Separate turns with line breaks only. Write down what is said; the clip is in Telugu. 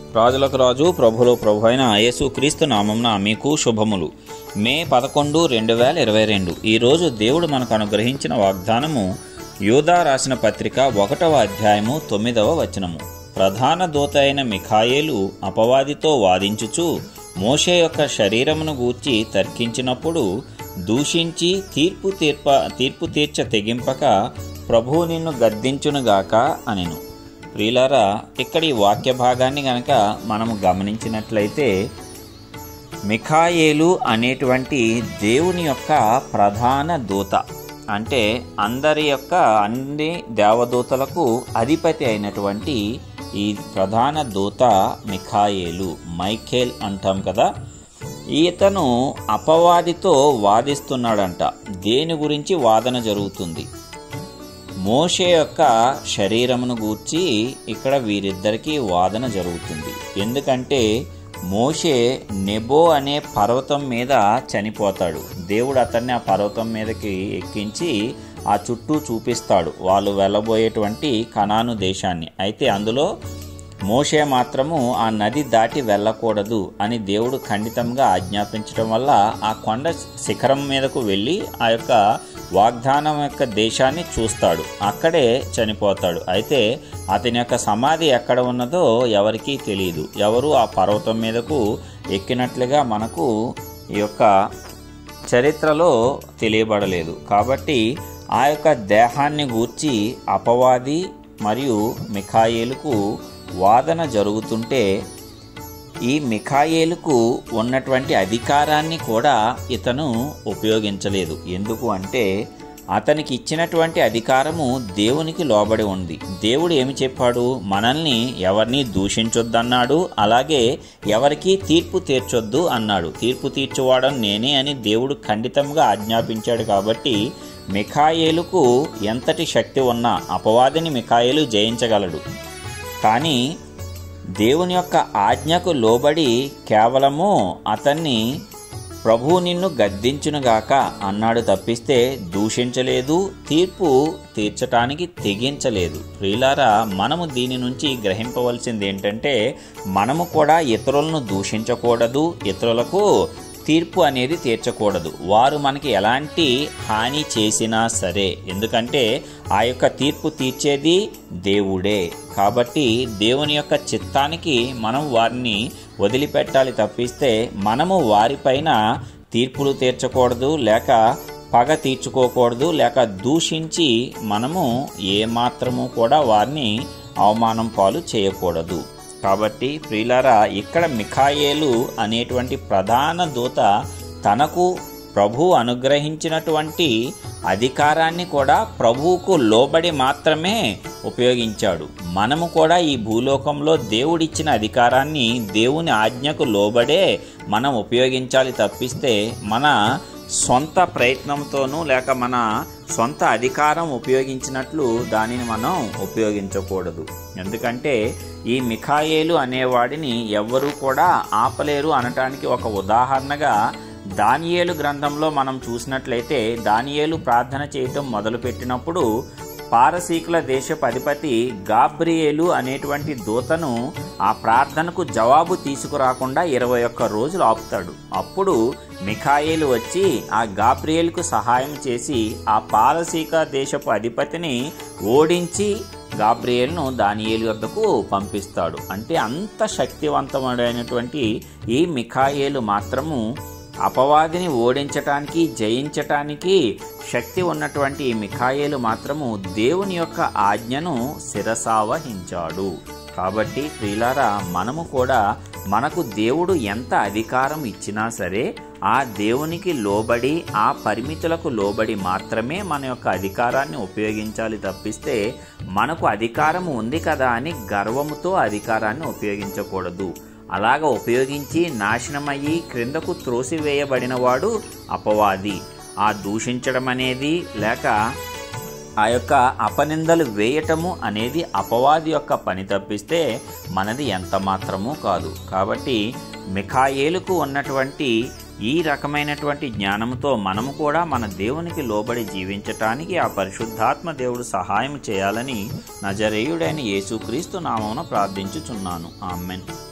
రాజులకు రాజు ప్రభులో ప్రభు అయిన యేసు క్రీస్తు నామంన మీకు శుభములు మే పదకొండు రెండు వేల ఇరవై రెండు ఈరోజు దేవుడు మనకు అనుగ్రహించిన వాగ్దానము యూదా రాసిన పత్రిక ఒకటవ అధ్యాయము తొమ్మిదవ వచనము ప్రధాన దూత అయిన మిఖాయేలు అపవాదితో వాదించుచు మోషే యొక్క శరీరమును గూర్చి తర్కించినప్పుడు దూషించి తీర్పు తీర్ప తీర్పు తీర్చ తెగింపక ప్రభువు నిన్ను గద్దించునుగాక అనెను ప్రియులారా ఇక్కడ ఈ వాక్య భాగాన్ని గనక మనము గమనించినట్లయితే మిఖాయేలు అనేటువంటి దేవుని యొక్క ప్రధాన దూత అంటే అందరి యొక్క అన్ని దేవదూతలకు అధిపతి అయినటువంటి ఈ ప్రధాన దూత మిఖాయేలు మైఖేల్ అంటాం కదా ఈతను అపవాదితో వాదిస్తున్నాడంట దేని గురించి వాదన జరుగుతుంది మోషే యొక్క శరీరమును గూర్చి ఇక్కడ వీరిద్దరికీ వాదన జరుగుతుంది ఎందుకంటే మోషే నెబో అనే పర్వతం మీద చనిపోతాడు దేవుడు అతన్ని ఆ పర్వతం మీదకి ఎక్కించి ఆ చుట్టూ చూపిస్తాడు వాళ్ళు వెళ్ళబోయేటువంటి కనాను దేశాన్ని అయితే అందులో మోషే మాత్రము ఆ నది దాటి వెళ్ళకూడదు అని దేవుడు ఖండితంగా ఆజ్ఞాపించడం వల్ల ఆ కొండ శిఖరం మీదకు వెళ్ళి ఆ యొక్క వాగ్దానం యొక్క దేశాన్ని చూస్తాడు అక్కడే చనిపోతాడు అయితే అతని యొక్క సమాధి ఎక్కడ ఉన్నదో ఎవరికీ తెలియదు ఎవరు ఆ పర్వతం మీదకు ఎక్కినట్లుగా మనకు ఈ యొక్క చరిత్రలో తెలియబడలేదు కాబట్టి ఆ యొక్క దేహాన్ని గూర్చి అపవాది మరియు మిఖాయేలుకు వాదన జరుగుతుంటే ఈ మిఖాయేలుకు ఉన్నటువంటి అధికారాన్ని కూడా ఇతను ఉపయోగించలేదు ఎందుకు అంటే అతనికి ఇచ్చినటువంటి అధికారము దేవునికి లోబడి ఉంది దేవుడు ఏమి చెప్పాడు మనల్ని ఎవరిని దూషించొద్దన్నాడు అలాగే ఎవరికి తీర్పు తీర్చొద్దు అన్నాడు తీర్పు తీర్చువాడం నేనే అని దేవుడు ఖండితంగా ఆజ్ఞాపించాడు కాబట్టి మిఖాయేలుకు ఎంతటి శక్తి ఉన్నా అపవాదిని మిఖాయేలు జయించగలడు కానీ దేవుని యొక్క ఆజ్ఞకు లోబడి కేవలము అతన్ని ప్రభువు నిన్ను గద్దించునుగాక అన్నాడు తప్పిస్తే దూషించలేదు తీర్పు తీర్చటానికి తెగించలేదు ప్రియులారా మనము దీని నుంచి గ్రహింపవలసింది ఏంటంటే మనము కూడా ఇతరులను దూషించకూడదు ఇతరులకు తీర్పు అనేది తీర్చకూడదు వారు మనకి ఎలాంటి హాని చేసినా సరే ఎందుకంటే ఆ యొక్క తీర్పు తీర్చేది దేవుడే కాబట్టి దేవుని యొక్క చిత్తానికి మనం వారిని వదిలిపెట్టాలి తప్పిస్తే మనము వారిపైన తీర్పులు తీర్చకూడదు లేక పగ తీర్చుకోకూడదు లేక దూషించి మనము ఏమాత్రము కూడా వారిని అవమానం పాలు చేయకూడదు కాబట్టి ప్రియులారా ఇక్కడ మిఖాయేలు అనేటువంటి ప్రధాన దూత తనకు ప్రభు అనుగ్రహించినటువంటి అధికారాన్ని కూడా ప్రభువుకు లోబడి మాత్రమే ఉపయోగించాడు మనము కూడా ఈ భూలోకంలో దేవుడిచ్చిన అధికారాన్ని దేవుని ఆజ్ఞకు లోబడే మనం ఉపయోగించాలి తప్పిస్తే మన సొంత ప్రయత్నంతోనూ లేక మన సొంత అధికారం ఉపయోగించినట్లు దానిని మనం ఉపయోగించకూడదు ఎందుకంటే ఈ మిఖాయేలు అనేవాడిని ఎవ్వరూ కూడా ఆపలేరు అనటానికి ఒక ఉదాహరణగా దానియేలు గ్రంథంలో మనం చూసినట్లయితే దానియేలు ప్రార్థన చేయటం మొదలుపెట్టినప్పుడు పారసీకుల దేశపు అధిపతి గాబ్రియేలు అనేటువంటి దూతను ఆ ప్రార్థనకు జవాబు తీసుకురాకుండా ఇరవై ఒక్క రోజులు ఆపుతాడు అప్పుడు మిఖాయేలు వచ్చి ఆ గాబ్రియేలుకు సహాయం చేసి ఆ పారసీక దేశపు అధిపతిని ఓడించి గాబ్రియేల్ను దానియేలు వద్దకు పంపిస్తాడు అంటే అంత శక్తివంతమైనటువంటి ఈ మిఖాయేలు మాత్రము అపవాదిని ఓడించటానికి జయించటానికి శక్తి ఉన్నటువంటి ఈ మిఖాయేలు మాత్రము దేవుని యొక్క ఆజ్ఞను శిరసావహించాడు కాబట్టి ప్రియులారా మనము కూడా మనకు దేవుడు ఎంత అధికారం ఇచ్చినా సరే ఆ దేవునికి లోబడి ఆ పరిమితులకు లోబడి మాత్రమే మన యొక్క అధికారాన్ని ఉపయోగించాలి తప్పిస్తే మనకు అధికారం ఉంది కదా అని గర్వముతో అధికారాన్ని ఉపయోగించకూడదు అలాగ ఉపయోగించి నాశనమయ్యి క్రిందకు త్రోసివేయబడినవాడు అపవాది ఆ దూషించడం అనేది లేక ఆ యొక్క అపనిందలు వేయటము అనేది అపవాది యొక్క పని తప్పిస్తే మనది ఎంత మాత్రమూ కాదు కాబట్టి మిఖాయేలుకు ఉన్నటువంటి ఈ రకమైనటువంటి జ్ఞానంతో మనము కూడా మన దేవునికి లోబడి జీవించటానికి ఆ పరిశుద్ధాత్మ దేవుడు సహాయం చేయాలని నజరేయుడైన యేసుక్రీస్తు నామమున ప్రార్థించుచున్నాను ఆమెన్